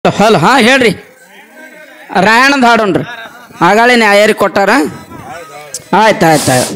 ಹಲ್ ಹಾ ಹೇಳ್ರಿ ರಾಯಣ್ಣದ ಹಾಡೋಣ್ರಿ ಆಗಾಳೆ ನ್ಯಾಯರಿ ಕೊಟ್ಟಾರ ಆಯ್ತು ಆಯ್ತು ಆಯ್ತು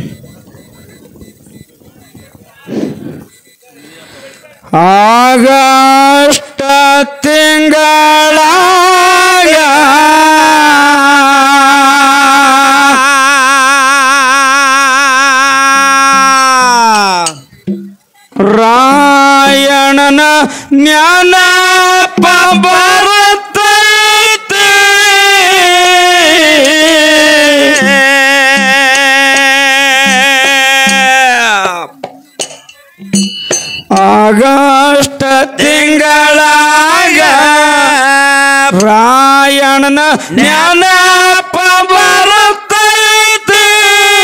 ಆಗಷ್ಟ ತಿಂಗಳ ರಾಯಣನ ಜ್ಞಾನಪ್ಪ ಬರುತ್ತೈತೆ ಆಗಸ್ಟ್ ತಿಂಗಳಾಗ ರಾಯಣನ ಜ್ಞಾನಪ್ಪ ಬರುತ್ತೈತೆ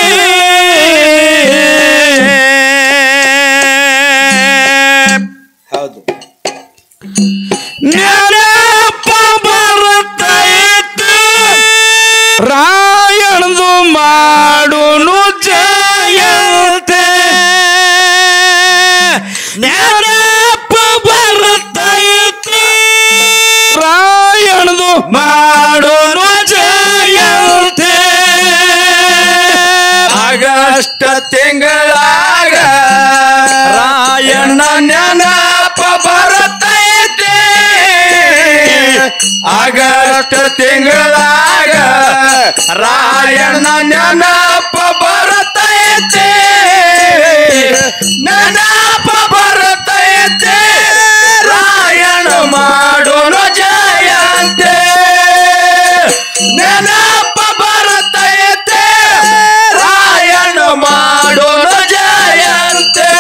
ಹೌದು ಜ್ಞಾನಪ್ಪ ಬರುತ್ತೈತೆ ರಾಯಣದು ಮಾಡುನು ಜಯಂತೆ ಜ್ಞಾನಪ್ಪ ಬರುತ್ತೈತೆ ರಾಯಣದು ಮಾಡುನು ಜಯಂತೆ ಆಗಸ್ಟ್ ತಿಂಗಳಾಗ ರಾಯಣ್ಣ ನೆನಪ ಬರುತ್ತೈತೆ ಆಗಸ್ಟ್ ತಿಂಗಳಾಗ ರಾಯಣ್ಣ ನೆನಪ ಬರುತ್ತೈತೆ ನೆನಪ ಬರುತ್ತೈತೆ ರಾಯಣ ಮಾಡೋನು ಜಯಂತೆ ನೆನಪ ಬರುತ್ತೈತೆ ರಾಯಣ ಮಾಡೋನು ಜಯಂತೆ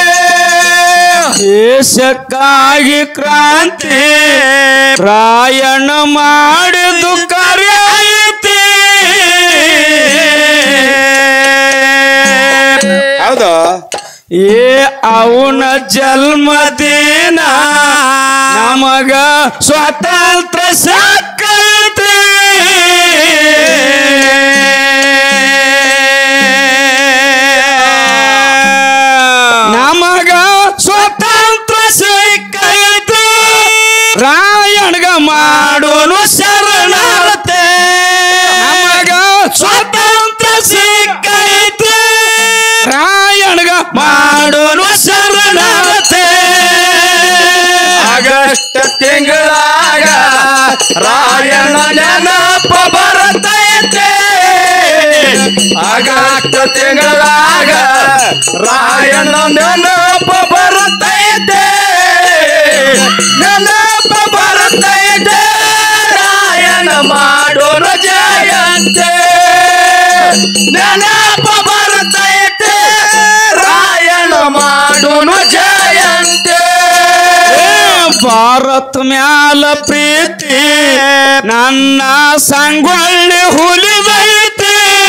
ದೇಶಕ್ಕಾಗಿ ಕ್ರಾಂತಿ ರಾಯಣ ಮಾಡಿದು ಕಾರ್ಯ ಐತಿ ಹೌದು ಏ ಅವನ ಜನ್ಮದಿನ ನಮಗ ಸ್ವಾತಂತ್ರ್ಯ ಸಾಕೈತಿ ನಮಗ ಸ್ವಾತಂತ್ರ್ಯ ಸಿಕ್ಕೈತಿ ರಾಯಣ್ಗ ಮಾಡೋನು ಶರಣತೆ ನಮಗ ಸ್ವಾತಂತ್ರ್ಯ ಸಿಕ್ಕೈತಿ ರಾಯಣ್ಗ ಮಾಡೋನು ಶರಣತೆ ಆಗಸ್ಟ್ ತಿಂಗಳಾಗ ರಾಯಣ ನೆನಪ ಬರುತ್ತೈತೆ ಆಗಸ್ಟ್ ತಿಂಗಳಾಗ ರಾಯಣ ನೆನಪ ಬರುತ್ತೈತೆ ನೆನಪ ಬರುತ್ತೈತೆ ರಾಯಣ ಮಾಡೋನು ಜಯಂತೆ ನೆನಪ ಬರುತ್ತೈತೆ ರಾಯಣ ಮಾಡೋನು ಜಯಂತೆ ಭಾರತ್ ಮ್ಯಾಲ ಪ್ರೀತಿ ನನ್ನ ಸಂಗೊಳ್ಳಿ ಹುಲಿದೈತಿ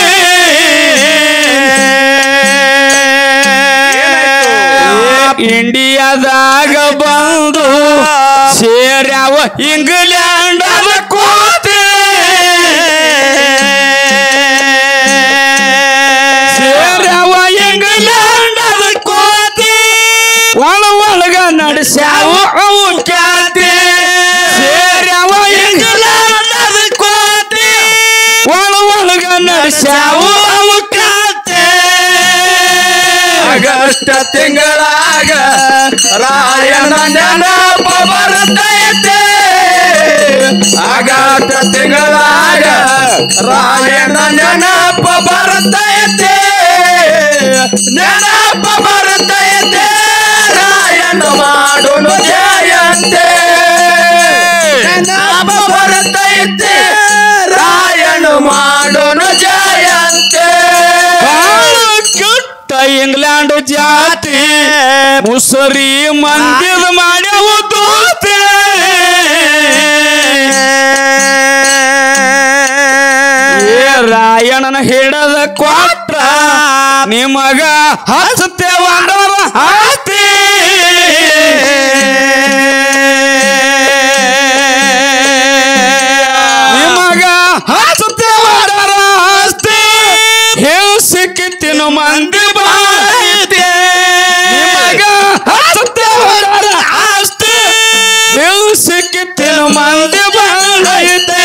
ಇಂಡಿಯಾದಾಗ ಬಂದು ಸೇರ್ಯಾವ ಇಂಗ್ಲೆಂಡ್ ಅದ ಕೋತೆ ಸೇರ್ಯಾವ ಇಂಗ್ಲೆಂಡ್ ಅದ ಕೋತೆ ಒಳ ಒಳಗ ನಡೆಸ್ಯಾವ ಅವು ಖ್ಯಾತಿ ಸೇರ್ಯಾವ ಇಂಗ್ಲೆಂಡ್ ಅದ ಕೋತೆ ಒಳ ಒಳಗ ನಡೆಸ್ಯಾವ ಅವು ಖ್ಯಾತಿ ಆಗಸ್ಟ್ ತಿಂಗಳಾಗ ರಾಯಣ ನೆನಪ ಬರುತ್ತೈತೆ ಆಗಸ್ಟ್ ತಿಂಗಳಾಗ ರಾಯಣ ನೆನಪ ಬರುತ್ತೈತೆ ನೆನಪ ಬರುತ್ತೈತೆ ರಾಯಣ ಮಾಡೋನು ಜಯಂತೆ ನೆನಪ ಬರುತ್ತೈತೆ ರಾಯಣ ಮಾಡೋನು ಜಯಂತೆ ಬಾಳ ಕೆಟ್ಟ ಇಂಗ್ಲೆಂಡ್ ಜಾತಿ ಮುಸರಿ ಮಂದಿದ ಮಾಡ್ಯಾವ ದೋತೆ ಏ ರಾಯಣನ ಹಿಡದ ಕೊಟ್ರ ನಿಮಗ ಹಚ್ಚತೇವಂದ್ರ ಆಸ್ತಿ ನಿಮಗ ಹಚ್ಚತೇವಂದ್ರ ಆಸ್ತಿ ಸಿಕ್ಕಿತ್ತಿನ ಮಂದಿ ಬಾಯ್ತೆ ನಿಮಗ ಹಚ್ಚತೇವಂದ್ರ ಆಸ್ತಿ ಸಿಕ್ಕಿತ್ತಿನ ಮಂದಿ ಮಂದಿ ಬಾಳೈತೆ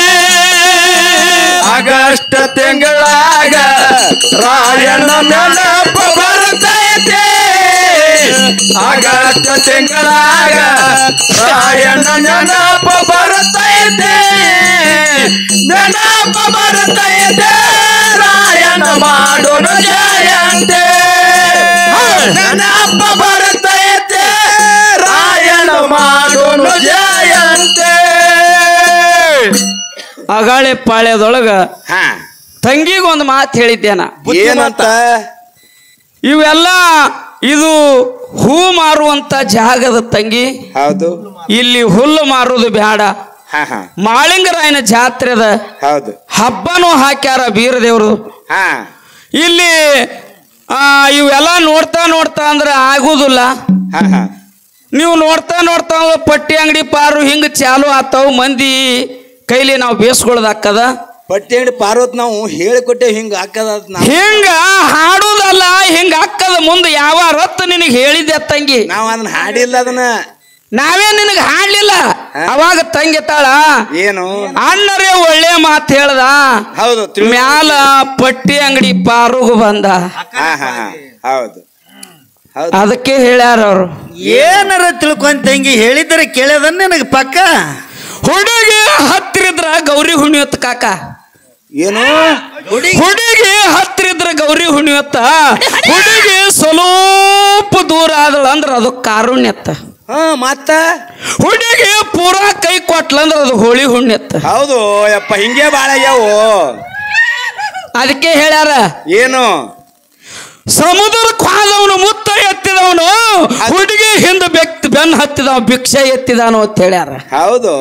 ಆಗಸ್ಟ್ ತಿಂಗಳಾಗ ರಾಯಣ್ಣ ನೆನಪ ಬರ್ತೈತೆ ಆಗಸ್ಟ್ ತಿಂಗಳಾಗ ರಾಯಣ್ಣ ನೆನಪ ಬರ್ತೈತೆ ನೆನಪ ಬರ್ತೈತೆ ರಾಯಣ್ಣ ಮಾಡೋನು ಜಯಂತೆ ನೆನಪ ಬರ್ತೈತೆ ರಾಯಣ್ಣ ಮಾಡೋನು ಜಯಂತೆ ಅಗಾಳೆ ಪಾಳ್ಯದೊಳಗ ಹಾ ತಂಗಿಗೊಂದು ಮಾತು ಹೇಳಿದ್ದೇನ ಏನಂತ ಇವೆಲ್ಲ ಇದು ಹೂ ಮಾರುವಂತ ಜಾಗದ ತಂಗಿ ಹೌದು ಇಲ್ಲಿ ಹುಲ್ಲು ಮಾರುದು ಬೇಡ ಹಾ ಹಾ ಮಾಳಿಂಗರಾಯನ ಜಾತ್ರೆದ ಹೌದು ಹಬ್ಬನೂ ಹಾಕ್ಯಾರ ಬೀರದೇವ್ರು ಹಾ ಇಲ್ಲಿ ಆ, ಇವೆಲ್ಲ ನೋಡ್ತಾ ನೋಡ್ತಾ ಅಂದ್ರೆ ಆಗುದಿಲ್ಲ ಹಾ ಹಾ ನೀವು ನೋಡ್ತಾ ನೋಡ್ತಾ ಪಟ್ಟಿ ಅಂಗಡಿ ಪಾರು ಹಿಂಗ ಚಾಲು ಆತಾವ ಮಂದಿ ಕೈಲಿ ನಾವು ಬೇಸ್ಕೊಳ್ಳೋದಾಕ್ಕದ ಪಟ್ಟಿ ಅಂಗಡಿ ಪಾರ್ವತ್ ನಾವು ಹೇಳಿಕೊಟ್ಟೇವ್ ಹಿಂಗ ಹಾಕದ ನಾವು ಹಿಂಗ ಹಾಡುದಲ್ಲ ಹಿಂಗ ಅಕ್ಕದ ಮುಂದೆ ಯಾವ ರತ್ ನಿನಗೆ ಹೇಳಿದ್ದೆ ತಂಗಿ ನಾವ್ ಅದನ್ನ ಹಾಡಿಲ್ಲ ಅದನ್ನ ನಾವೇ ನಿನಗೆ ಹಾಡ್ಲಿಲ್ಲ ಅವಾಗ ತಂಗಿ ತಾಳ ಏನು ಅಣ್ಣರೇ ಒಳ್ಳೆ ಮಾತು ಹೇಳ್ದ ಹೌದು ತಿಳ್- ಮ್ಯಾಲ ಪಟ್ಟಿ ಅಂಗಡಿ ಪಾರುಗು ಬಂದ ಹಾ ಹಾ ಹಾ ಹೌದು ಹೌದು ಅದಕ್ಕೆ ಹೇಳ್ಯಾರ ಅವರು ಏನಾರ ತಿಳ್ಕೊಂತಂಗಿ ಹೇಳಿದ್ರೆ ಕೇಳ್ಯದನ್ನ ನನಗೆ ಪಕ್ಕ ಹುಡುಗಿ ಹತ್ತಿರಿದ್ರ ಗೌರಿ ಹುಣ್ಣಿವತ್ತ ಕಾಕ ಏನು ಹುಡುಗಿ ಹತ್ತಿರಿದ್ರ ಗೌರಿ ಹುಣ್ಣಿವತ್ತ ಹುಡುಗಿ ಸ್ವಲ್ಪ ದೂರ ಆದಳ ಅಂದ್ರ ಅದು ಕಾರುಣ್ಯತ್ತ ಹಾ ಮತ್ತ ಹುಡುಗಿ ಪೂರಾ ಕೈ ಕೊಟ್ಲಂದ್ರ ಅದು ಹೋಳಿ ಹುಣ್ಣಿಯತ್ತ ಹೌದು ಯಪ್ಪ ಹಿಂಗೆ ಬಾಳ ಆಗ್ಯಾವು ಅದಕ್ಕೆ ಹೇಳ್ಯಾರ ಏನು ಸಮುದ್ರಕ್ಕೆ ಹೋದವನು ಮುತ್ತ ಎತ್ತಿದವನು ಹುಡುಗಿ ಹಿಂದ ಬೆಕ್ತ ಬೆನ್ ಹತ್ತಿದವ ಭಿಕ್ಷೆ ಎತ್ತಿದಾನು ಅಂತ ಹೇಳ್ಯಾರ ಹೌದು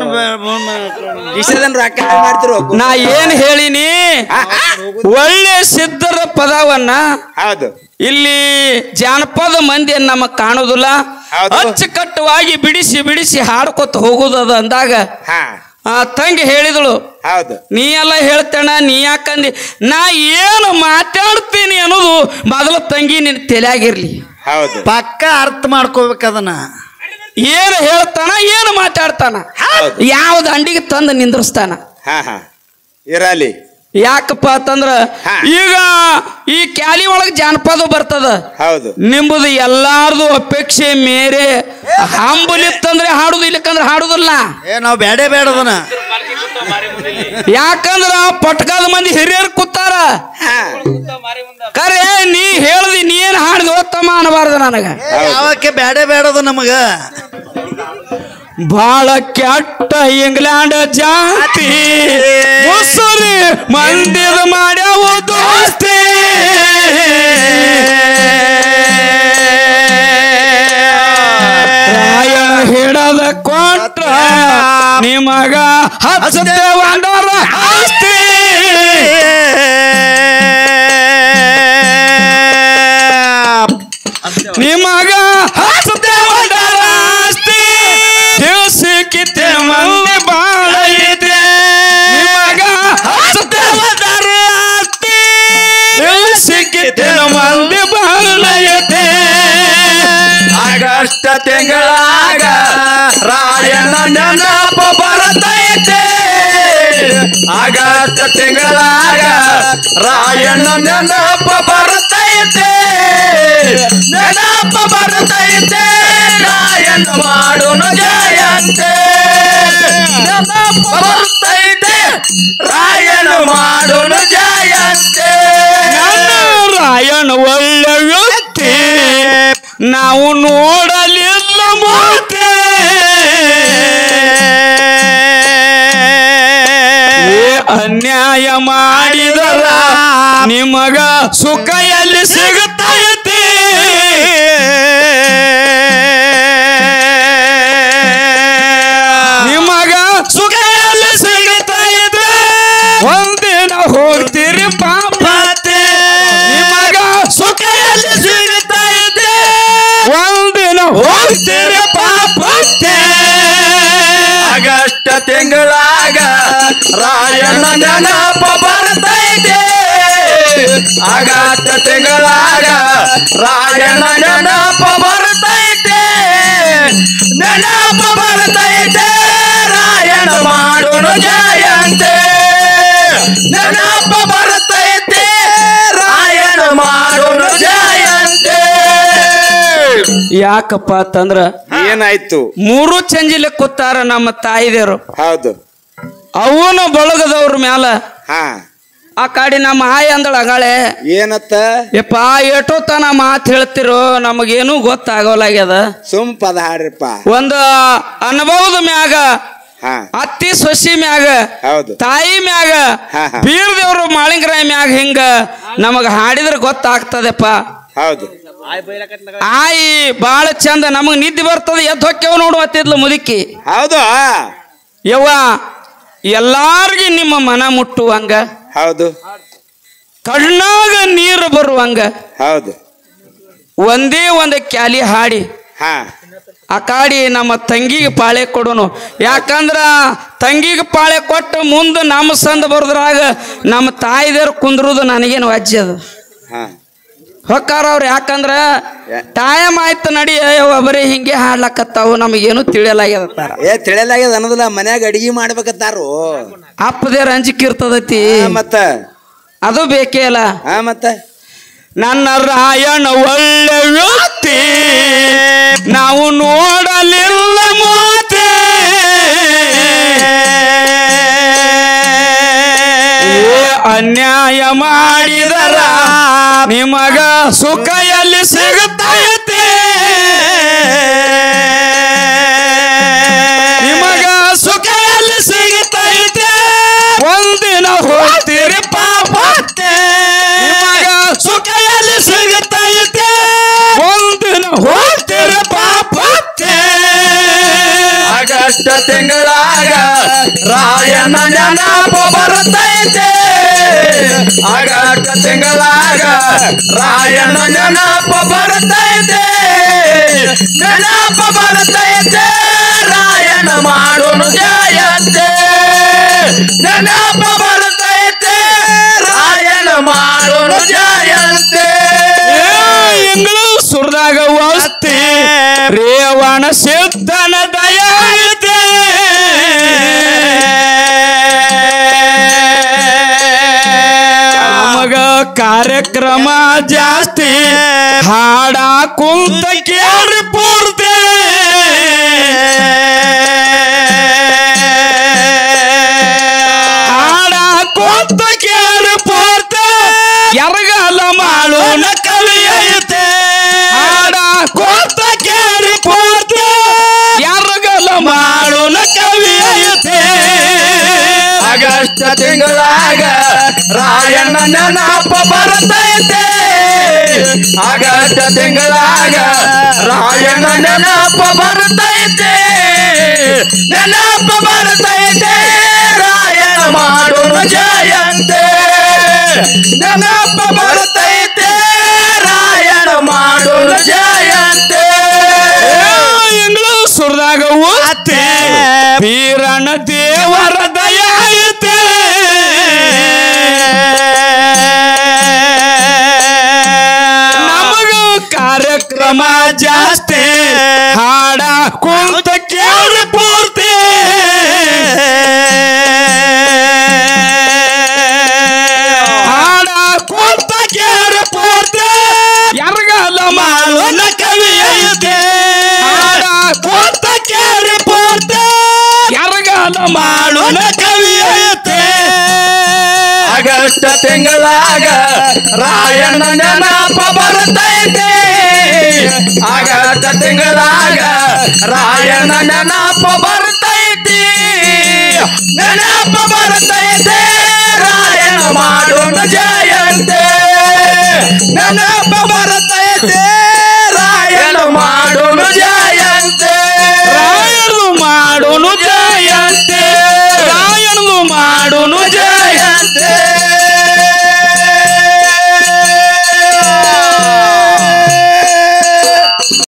ಇಷ್ಟದನ್ ರೊಕ್ಕ ಹೆಂಗ್ ಮಾಡ್ತಿರೋ ನಾ ಏನ್ ಹೇಳಿನಿ ಒಳ್ಳೆ ಸಿದ್ಧರ ಪದವನ್ನ ಹೌದು ಇಲ್ಲಿ ಜಾನಪದ ಮಂದಿ ನಮಗ್ ಕಾಣೋದಿಲ್ಲ ಹೌದು. ಅಚ್ಚುಕಟ್ಟವಾಗಿ ಬಿಡಿಸಿ ಬಿಡಿಸಿ ಹಾಡ್ಕೊತ ಹೋಗುದದ ಅಂದಾಗ ಹಾ ಆ ತಂಗಿ ಹೇಳಿದಳು ಹೌದು ನೀ ಎಲ್ಲ ಹೇಳ್ತೇಣ ನೀ ಯಾಕಂದಿ ನಾ ಏನು ಮಾತಾಡ್ತೀನಿ ಅನ್ನೋದು ಮೊದಲು ತಂಗಿ ನಿನ್ ತಲೆಯಾಗಿರ್ಲಿ ಹೌದು ಪಕ್ಕ ಅರ್ಥ ಮಾಡ್ಕೋಬೇಕು ಅದನ್ನ ಏನು ಹೇಳ್ತಾನ ಏನು ಮಾತಾಡ್ತಾನ ಹೌದು. ಯಾವ್ದು ಅಂಡಿಗೆ ತಂದು ನಿಂದ್ರಿಸ್ತಾನ ಹಾ ಹಾ ಇರಲಿ ಯಾಕಪ್ಪ ಅಂತಂದ್ರ ಹಾ. ಈಗ ಈ ಕ್ಯಾಲಿ ಒಳಗೆ ಜಾನಪದ ಬರ್ತದ ಹೌದು ನಿಂಬುದು ಎಲ್ಲಾರ್ದು ಅಪೇಕ್ಷೆ ಮೇರೆ ಹಂಬಲಿತ್ತಂದ್ರೆ ಹಾಡುದು ಇಲ್ಲಕಂದ್ರೆ ಹಾಡುದಿಲ್ಲ ಏ ನಾವು ಬೇಡೇ ಬೇಡದನ ಯಾಕಂದ್ರ ಪಟ್ಕಾದ ಮಂದಿ ಹಿರಿಯರು ಕೂತಾರ ಹಾ ಕರೆ ನೀ ಹೇಳ್ದಿ ನೀ ಏನ್ ಹಾಡ್ದು ತಮ್ಮ ಅನ್ನಬಾರ್ದು ನನಗ ಯಾವಕ್ಕೆ ಬೇಡೇ ಬೇಡದು ನಮಗ ಬಾಳ ಕೆಟ್ಟ ಇಂಗ್ಲೆಂಡ್ ಜಾತಿ ಮುಸುರಿ ಮಂದಿರ ಮಾಡ್ಯಾವ ದೋಸ್ತಿ ರಾಯಣ ಹಿಡದ ಕೊಟ್ರ ನಿಮಗ ಹಚ್ಚದೆ ಒಂದರ ಆಸ್ತಿ ನಿಮಗ ಹಚ್ಚದೆ ಒಂದರ ಆಸ್ತಿ ದಿವಸಕ್ಕಿತ್ತೆ ಮಂದಿ ಬಾಳ ಇದೆ ನಿಮಗ ಹಚ್ಚದೆ ಒಂದರ ಆಸ್ತಿ ದಿವಸಕ್ಕಿತ್ತೆ ಮಂದಿ ಬಾಳ ಇದೆ ಆಗಸ್ಟ್ ತಿಂಗಳಾಗ ರಾಯಣ್ಣ ನೆನಪ ಬರ್ತೈತೆ ಆಗಸ್ಟ್ ತಿಂಗಳಾಗ ರಾಯಣ್ಣ ನೆನಪ ಬರ್ತೈತೆ ನೆನಪ ಬರ್ತೈತೆ ರಾಯಣ್ಣ ಮಾಡೋನು ಜಯಂತೆ ನೆನಪ ಬರ್ತೈತೆ ರಾಯಣ್ಣ ಮಾಡೋನು ಜಯಂತೆ ನನ್ನ ರಾಯಣ ಒಳ್ಳೆ ವ್ಯಕ್ತಿ ನಾವು ನೋಡಲಿಲ್ಲ ಮಾತೆ ಏ ಅನ್ಯಾಯ ಮಾಡಿದರ ನಿಮಗ ಸುಖ ಎಲ್ಲಿ ಸಿಗುತ್ತೈತಿ ನಿಮಗ ಸುಖ ಎಲ್ಲಿ ಸಿಗುತ್ತೈತಿ ಒಂದಿನ ಹೋಗ್ತೀರಿ ಪಾಪತೆ ನಿಮಗ ಸುಖ ಎಲ್ಲಿ ಸಿಗುತ್ತೈತಿ ಒಂದಿನ ಹೋಗ್ತೀರಿ ಪಾಪತೆ ಆಗಸ್ಟ್ ತಿಂಗಳಾಗ ರಾಯಣ್ಣ ನೆನಪ ಬರ್ತೈತೆ ಆಗಸ್ಟ್ ತಿಂಗಳಾಗ ರಾಯಣ್ಣ ನೆನಪ ಬರ್ತೈತೆ ನೆನಪ ಬರ್ತೈತೆ ರಾಯಣ್ಣ ಮಾಡೋಣ ಜಯಂತೆ ನೆನಪ ಬರ್ತೈತೆ ರಾಯಣ ಮಾಡೋಣ ಜಯಂತೆ ಯಾಕಪ್ಪ ಅಂತಂದ್ರ ಏನಾಯ್ತು ಮೂರು ಚಂಜಿಲೆ ಕೂತಾರ ನಮ್ಮ ತಾಯಿದೇರು ಹೌದು ಅವನ ಬಳಗದವ್ರ ಮ್ಯಾಲ ಹಾ ಆ ಕಾಡಿ ನಮ್ಮ ಆಯಿ ಅಂದಳ ಅಗಾಳೆ ಏನತ್ತ ಯಪ್ಪ ಏಟೋ ತನ ಮಾತು ಹೇಳ್ತಿರೋ ನಮಗೇನು ಗೊತ್ತಾಗೋಲಾಗ್ಯದ ಸುಮ್ ಪದ ಹಾಡ್ರಿಪ್ಪ ಒಂದು ಅನುಭವದ ಮ್ಯಾಗ ಹಾ ಅತ್ತಿ ಸೊಸಿ ಮ್ಯಾಗ ಹೌದು ತಾಯಿ ಮ್ಯಾಗ ಹಾ, ಹಾ. ಬೀರ್ ದೇವ್ರು ಮಾಳಿಂಗರಾಯ ಮ್ಯಾಗ ಹಿಂಗ ನಮಗ ಹಾಡಿದ್ರೆ ಗೊತ್ತಾಗ್ತದೆಪ್ಪ ಹೌದು ಆಯಿ ಬಾಳ ಚಂದ ನಮಗ್ ನಿದ್ದೆ ಬರ್ತದ ಎದ್ದು ಹೊಕ್ಕೆವ್ ನೋಡು ಅತ್ತಿದ್ಲು ಮುದುಕಿ ಹೌದು ಯವ್ವ ಎಲ್ಲಾರ್ಗಿ ನಿಮ್ಮ ಮನ ಮುಟ್ಟುವಂಗ ಹೌದು ಕಣ್ಣಾಗ ನೀರು ಬರುವಂಗ ಹೌದು ಒಂದೇ ಒಂದು ಕ್ಯಾಲಿ ಹಾಡಿ ಹಾ ಆ ಕಾಡಿ ನಮ್ಮ ತಂಗಿಗೆ ಪಾಳೆ ಕೊಡೋನು ಯಾಕಂದ್ರ ತಂಗಿಗೆ ಪಾಳೆ ಕೊಟ್ಟು ಮುಂದೆ ನಮ್ಮ ಸಂದ ಬರೋದ್ರಾಗ ನಮ್ಮ ತಾಯಿದೇರು ಕುಂದ್ರುದು ನನಗೇನು ವಜ್ಜೆ ಅದು ಹಾ ಹೊಕ್ಕಾರ ಅವ್ರು ಯಾಕಂದ್ರ ಟೈಮ್ ಆಯ್ತು ನಡಿ ಬರೀ ಹಿಂಗೆ ಹಾಡ್ಲಕತ್ತಾವು ನಮಗೇನು ತಿಳಿಯಲಾಗ್ಯದ ಏ ತಿಳಿಯಲಾಗ್ಯದ ಅನ್ನೋದಿಲ್ಲ ಮನ್ಯಾಗ ಅಡಿಗೆ ಮಾಡ್ಬೇಕತ್ತಾರು ಅಪ್ಪದೇರ ಅಂಜಿಕೆ ಇರ್ತದತಿ ಹಾ, ಮತ್ತ ಅದು ಬೇಕೇ ಅಲ್ಲ ಹಾ ಮತ್ತ ನನ್ನ ರಾಯಣ ಒಳ್ಳೆ ವ್ಯಕ್ತಿ ನಾವು ನೋಡಲಿಲ್ಲ ಮಾತೆ ಏ ಅನ್ಯಾಯ ಮಾಡಿದರ ನಿಮಗ ಸುಖ ಎಲ್ಲಿ ಸಿಗುತ್ತೈತೆ ನಿಮಗ ಸುಖ ಎಲ್ಲಿ ಸಿಗುತ್ತೈತೆ ಒಂದಿನ ಹೋಗ್ತೀರಿ ಪಾಪತ್ತೆ ನಿಮಗ ಸುಖ ಎಲ್ಲಿ ಸಿಗುತ್ತೈತೆ ಒಂದಿನ ಹೋಗ್ತೀರಿ ಪಾಪತ್ತೆ ಆಗಸ್ಟ್ ತಿಂಗಳಾಗ ರಾಯನ ನೆನಪ ಬರ್ತೈತೆ ಆಗಸ್ಟ್ ತಿಂಗಳಾಗ ರಾಯನ ನೆನಪ ಬರ್ತೈತೆ ನೆನಪ ಬರ್ತೈತೆ ರಾಯನ ಮಾಡೋಣ ಜಯಂತೆ ನೆನಪ ಬರ್ತೈತೆ ರಾಯನ ಮಾಡೋಣ ಜಯಂತೆ ಎಂಗಳು ಸುರದಾಗ ವಸ್ತಿ ರೇವಣ ಸಿದ್ಧನ ದಯ ಐತೆ ನಮಗ ಕಾರ್ಯಕ್ರಮ ಜಾಸ್ತಿ ಹಾಡ ಕುಂತ ಕೇಳಿ ಪೂರ್ತಿ ಹಾಡ ಕುಂತ ಕೇಳಿ ಪೂರ್ತಿ ಎರಗಲ ಮಾಡೋಣ ಕವಿ ಐತೆ ಹಾಡ ಕುಂತ ಕೇಳಿ ಪೂರ್ತಿ ಎರಗಲ ಮಾಡೋಣ ಕವಿ ಐತೆ ಆಗಸ್ಟ್ ತಿಂಗಳಾಗ ರಾಯಣ್ಣ ನೆನಪ ಬರ್ತೈತೆ ಆಗಸ್ಟ್ ತಿಂಗಳಾಗ ರಾಯಣ್ಣ ನೆನಪ ಬರ್ತೈತೆ ನೆನಪ ಬರ್ತೈತೆ ರಾಯಣ ಮಾಡೋಣ ಜಯಂತೆ ನೆನಪ ಬರ್ತೈತೆ ರಾಯಣ ಮಾಡೋಣ ಜಯಂತೆ ಎಂಗಳು ಸುರದಾಗ ಓದ್ತೆ ವೀರನ ದೇವರ ದಯ ಐತೆ ನಮಗ ಕಾರ್ಯಕ್ರಮ ಜಾಸ್ತಿ ಹಾಡ ಕುಂತ ಕೇಳಿ ಪೂರ್ತಿ ಹಾಡ ಕುಂತ ಕೇಳಿ ಪೂರ್ತಿ ಎರಗಲ್ಲ ಮಾಡೋಣ ಕವಿ ಐತೆ ಹಾಡ ಕುಂತ ಕೇಳಿ ಪೂರ್ತಿ ಎರಗಲ್ಲ ಮಾಡೋಣ ಕವಿ ಐತೆ ಆಗಸ್ಟ್ ತಿಂಗಳಾಗ ರಾಯಣ್ಣ ನೆನಪ ಬರ್ತೈತೆ ಆಗಸ್ಟ್ ತಿಂಗಳಾಗ ರಾಯಣ್ಣ ನೆನಪ ಬರ್ತೈತಿ ನೆನಪ ಬರ್ತೈತೆ ರಾಯಣ ಮಾಡೋಣ ಜಯಂತೆ ನೆನಪ